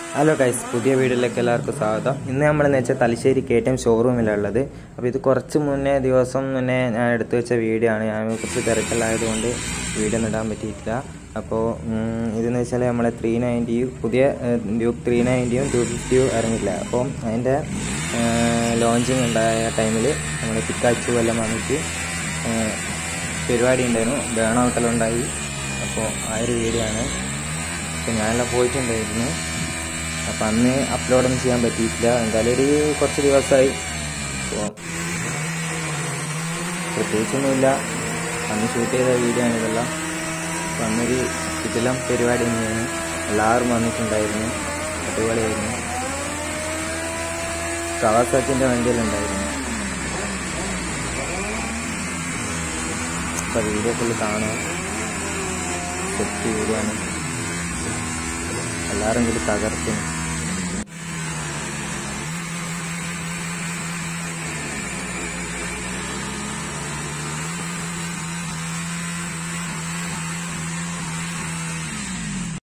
hello guys പുതിയ വീഡിയോയിലേക്ക് എല്ലാവർക്കും സ്വാഗതം ഇന്ന് നമ്മളെന്ന് വെച്ചാൽ തലശ്ശേരി കെ ടി എം ഷോറൂമിലുള്ളത് അപ്പോൾ ഇത് കുറച്ച് മുന്നേ ദിവസം മുന്നേ ഞാൻ എടുത്തു വെച്ച വീഡിയോ ആണ് ഞാൻ കുറച്ച് തിരക്കലായതുകൊണ്ട് വീഡിയോ ഒന്നും ഇടാൻ പറ്റിയിട്ടില്ല അപ്പോൾ ഉം, ഇതെന്ന് വെച്ചാൽ നമ്മളെ ത്രീ നയൻറ്റിയും പുതിയ ഡ്യൂക്ക് ത്രീ നയൻറ്റിയും ടു ഫിഫ്റ്റിയും ഇറങ്ങില്ല അപ്പം അതിൻ്റെ ലോഞ്ചിങ് ഉണ്ടായ ടൈമിൽ നമ്മൾ പിക്കാച്ചു എല്ലാം വന്നിട്ട് ഏഹ്, പരിപാടി ഉണ്ടായിരുന്നു ബേൺ ഔട്ടെല്ലാം ഉണ്ടായി അപ്പോൾ ആ ഒരു വീഡിയോ ആണ് അപ്പോൾ ഞാനെല്ലാം പോയിട്ടുണ്ടായിരുന്നു അപ്പം അന്ന് അപ്ലോഡൊന്നും ചെയ്യാൻ പറ്റിയിട്ടില്ല എന്തായാലും ഒരു കുറച്ച് ദിവസമായി അപ്പോൾ പ്രത്യേകിച്ചൊന്നുമില്ല അന്ന് ഷൂട്ട് ചെയ്ത വീഡിയോ ആണ് ഇതെല്ലാം അപ്പം അന്നൊരു ഇതെല്ലാം പരിപാടി തന്നെയാണ് എല്ലാവരും വന്നിട്ടുണ്ടായിരുന്നു അടിപൊളിയായിരുന്നു കവാസാക്കിൻ്റെ വണ്ടിയെല്ലാം ഉണ്ടായിരുന്നു അപ്പം വീഡിയോ ഫുള്ള് കാണുക സെറ്റ് വീഡിയോ ആണ് എല്ലാവരും കൂടി തകർത്തിന്